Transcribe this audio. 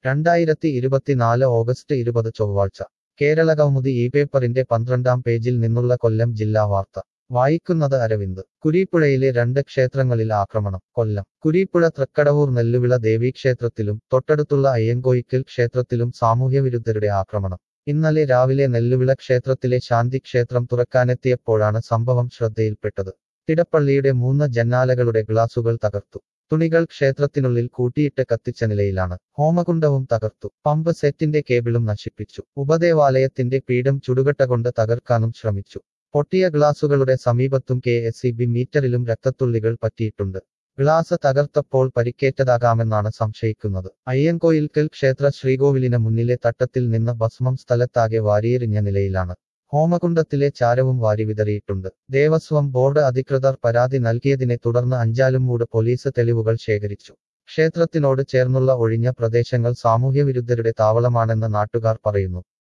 രണ്ടായിരത്തി ഇരുപത്തിനാല് ഓഗസ്റ്റ് ഇരുപത് ചൊവ്വാഴ്ച കേരള കൗമുദി ഈ പേപ്പറിന്റെ പന്ത്രണ്ടാം പേജിൽ നിന്നുള്ള കൊല്ലം ജില്ലാ വാർത്ത വായിക്കുന്നത് അരവിന്ദ് കുരീപ്പുഴയിലെ രണ്ട് ക്ഷേത്രങ്ങളിൽ ആക്രമണം കൊല്ലം കുരീപ്പുഴ തൃക്കടവൂർ നെല്ലുവിള ദേവീക്ഷേത്രത്തിലും തൊട്ടടുത്തുള്ള അയ്യങ്കോയിക്കൽ ക്ഷേത്രത്തിലും സാമൂഹ്യവിരുദ്ധരുടെ ആക്രമണം ഇന്നലെ രാവിലെ നെല്ലുവിള ക്ഷേത്രത്തിലെ ശാന്തി ക്ഷേത്രം തുറക്കാനെത്തിയപ്പോഴാണ് സംഭവം ശ്രദ്ധയിൽപ്പെട്ടത് തിടപ്പള്ളിയുടെ മൂന്ന് ജന്നാലകളുടെ ഗ്ലാസുകൾ തകർത്തു തുണികൾ ക്ഷേത്രത്തിനുള്ളിൽ കൂട്ടിയിട്ട് കത്തിച്ച നിലയിലാണ് ഹോമകുണ്ടവും തകർത്തു പമ്പ് സെറ്റിന്റെ കേബിളും നശിപ്പിച്ചു ഉപദേവാലയത്തിന്റെ പീഠം ചുടുകട്ട കൊണ്ട് തകർക്കാനും ശ്രമിച്ചു പൊട്ടിയ ഗ്ലാസുകളുടെ സമീപത്തും കെ എസ് ഇ ബി മീറ്ററിലും രക്തത്തുള്ളികൾ പറ്റിയിട്ടുണ്ട് ഗ്ലാസ് തകർത്തപ്പോൾ പരിക്കേറ്റതാകാമെന്നാണ് സംശയിക്കുന്നത് അയ്യൻകോയിൽക്കൽ ക്ഷേത്ര ശ്രീകോവിലിന് മുന്നിലെ തട്ടത്തിൽ നിന്ന് ഭസ്മം സ്ഥലത്താകെ വാരിയെറിഞ്ഞ നിലയിലാണ് ഹോമകുണ്ടത്തിലെ ചാരവും വാരി വിതറിയിട്ടുണ്ട് ദേവസ്വം ബോർഡ് അധികൃതർ പരാതി നൽകിയതിനെ തുടർന്ന് അഞ്ചാലുംമൂട് പോലീസ് തെളിവുകൾ ശേഖരിച്ചു ക്ഷേത്രത്തിനോട് ചേർന്നുള്ള ഒഴിഞ്ഞ പ്രദേശങ്ങൾ സാമൂഹ്യവിരുദ്ധരുടെ താവളമാണെന്ന് നാട്ടുകാർ പറയുന്നു